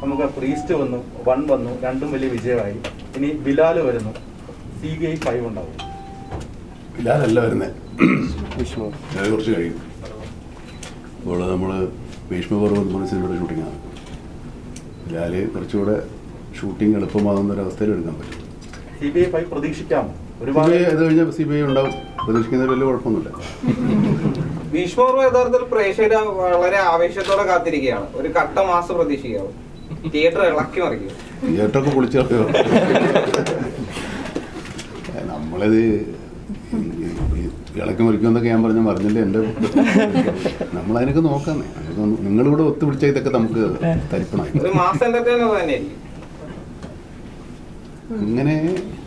നമുക്ക് പ്രീസ്റ്റ് വന്നു വൺ വന്നു രണ്ടും വലിയ വിജയമായി ഇനി ബിലാൽ വരുന്നു സി ബി ഐ ഫൈവ് ഉണ്ടാവും ഇല്ലാതല്ല വരുന്നത് അത് കുറച്ച് കഴിയും ഇപ്പോൾ നമ്മൾ ഭീഷ്മപർവ്വം എന്ന് പറഞ്ഞ സിനിമയുടെ ഷൂട്ടിങ്ങാണ് ലാല് കുറച്ചുകൂടെ ഷൂട്ടിംഗ് എളുപ്പമാകുന്ന ഒരു അവസ്ഥയിൽ എടുക്കാൻ പറ്റും സി ബി ഐ ഫൈവ് പ്രതീക്ഷിക്കാമോ സി ഒരുപാട് ബി ഐ അത് കഴിഞ്ഞാൽ സി ബി ഐ ഉണ്ടാവും പ്രതീക്ഷിക്കുന്നതിൽ വലിയ കുഴപ്പമൊന്നുമില്ല ഭീഷ്മപർവ്വം യഥാർത്ഥത്തിൽ പ്രേക്ഷകർ വളരെ ആവേശത്തോടെ കാത്തിരിക്കുകയാണ് ഒരു കട്ട മാസ് പ്രതീക്ഷിക്കാവും തിയേറ്റർ ഇളക്കി മറിക്കും തിയേറ്ററൊക്കെ പൊളിച്ചു കളയോ നമ്മളിത് ഇളക്കി മറിക്കുമെന്നൊക്കെ ഞാൻ പറഞ്ഞ പറഞ്ഞില്ല എൻ്റെ നമ്മളതിനൊക്കെ നോക്കാന്നേ നമുക്കൊന്ന് നിങ്ങളിവിടെ ഒത്തുപിടിച്ചാൽ ഇതൊക്കെ നമുക്ക് തരിപ്പണമായി ഒരു മാസ് എന്റർടൈനർ തന്നെയായിരിക്കും അങ്ങനെ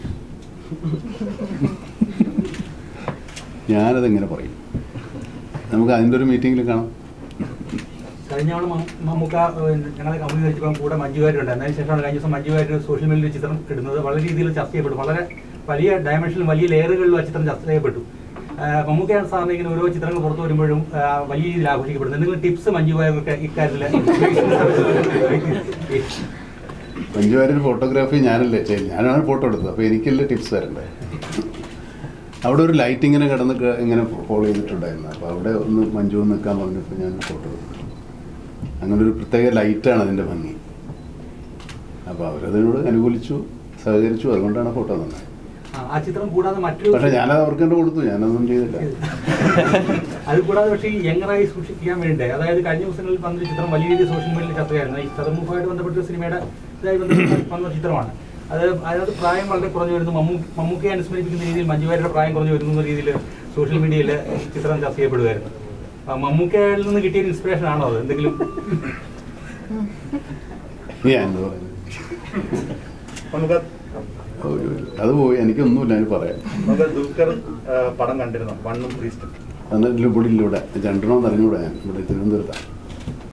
ഞാനതെങ്ങനെ പറയും നമുക്ക് അതിൻ്റെ ഒരു മീറ്റിങ്ങിൽ കാണാം കഴിഞ്ഞ തവണ മമ്മ- മമ്മൂക്ക ഏഹ്, ഞങ്ങളെ കമ്പനി കഴിച്ചപ്പോൾ കൂടെ മഞ്ജു വാര്യരുണ്ട് അതിന് ശേഷമാണ് കഴിഞ്ഞ ദിവസം മഞ്ജു വാര്യർ സോഷ്യൽ മീഡിയയിൽ ചിത്രം ഇടുന്നത് വളരെ രീതിയിൽ ചർച്ച ചെയ്യപ്പെട്ടു വളരെ വലിയ ഡയമെൻഷനിലും വലിയ ലെയറുകളിലും ആ ചിത്രം ചർച്ച ചെയ്യപ്പെട്ടു ആഹ് മമ്മൂക്കയാണ് സാറിന് ഇങ്ങനെ ഓരോ ചിത്രങ്ങൾ പുറത്തു വരുമ്പോഴും ആഹ് വലിയ രീതിയിൽ ആഘോഷിക്കപ്പെടുന്നത് എന്തെങ്കിലും ടിപ്സ് മഞ്ജു വാര്യർക്ക് ഇക്കാര്യത്തിൽ മഞ്ജുവാരൻ ഫോട്ടോഗ്രാഫി ഞാനല്ലേ ചെയ്യും ഞാനാണ് ഫോട്ടോ എടുത്തത് അപ്പോൾ എനിക്കല്ലേ ടിപ്സ് തരണ്ടേ അവിടെ ഒരു ലൈറ്റ് ഇങ്ങനെ കിടന്ന് ക- ഇങ്ങനെ ഫോളോ ചെയ്തിട്ടുണ്ടായിരുന്നു അപ്പോൾ അവിടെ ഒന്ന് മഞ്ജു ഒന്ന് നിൽക്കാൻ പറഞ്ഞപ്പോൾ ഞാൻ ഫോട്ടോ എടുത്തു അങ്ങനെ ഒരു പ്രത്യേക ലൈറ്റാണ് അതിൻ്റെ ഭംഗി അപ്പോൾ അവരതിനോട് അനുകൂലിച്ചു സഹകരിച്ചു അതുകൊണ്ടാണ് ഫോട്ടോ തന്നെ ആ ചിത്രം കൂടാതെ മറ്റൊരു പക്ഷേ ഞാനത് അവർക്ക് തന്നെ കൊടുത്തു ഞാനതൊന്നും ചെയ്തില്ല അത് കൂടാതെ പക്ഷേ ഈ യങ്ങറായി സൂക്ഷിക്കാൻ വേണ്ടി അതായത് കഴിഞ്ഞ ദിവസങ്ങളിൽ വന്ന ഒരു ചിത്രം വലിയ രീതിയിൽ സോഷ്യൽ മീഡിയയിൽ ചർച്ചയായിരുന്നു ഈ ചതുർമുഖമായിട്ട് ബന്ധപ്പെട്ട ഒരു സിനിമയുടെ ഇതായി ബന്ധപ്പെട്ട് വന്ന ചിത്രമാണ് അത് അതിനകത്ത് പ്രായം വളരെ കുറഞ്ഞു വരുന്നു മമ്മൂ മമ്മൂക്കയെ അനുസ്മരിപ്പിക്കുന്ന രീതിയിൽ മഞ്ജുവാരുടെ പ്രായം കുറഞ്ഞു വരുന്നു എന്ന രീതിയിൽ സോഷ്യൽ മീഡിയയിൽ ചിത്രം ചർച്ച ചെയ്യപ്പെടുമായിരുന്നു ആ മമ്മൂക്കയിൽ നിന്ന് കിട്ടിയ ഒരു ഇൻസ്പിറേഷൻ ആണോ അത് എന്തെങ്കിലും ഞാൻ എന്താ പറയുന്നത് നമുക്ക് ഒരു- അത് പോയി എനിക്കൊന്നുമില്ല അതിന് പറയാം നമുക്ക് ദുൽഖർ ആ, പടം കണ്ടിരുന്നു വണ്ണും പ്രീസ്റ്റും എന്നിട്ട് ഇവിടെ ഇല്ല ഇവിടെ രണ്ടെണ്ണം അറിഞ്ഞൂടെ ഞാൻ ഇവിടെ തിരുവനന്തപുരത്താണ്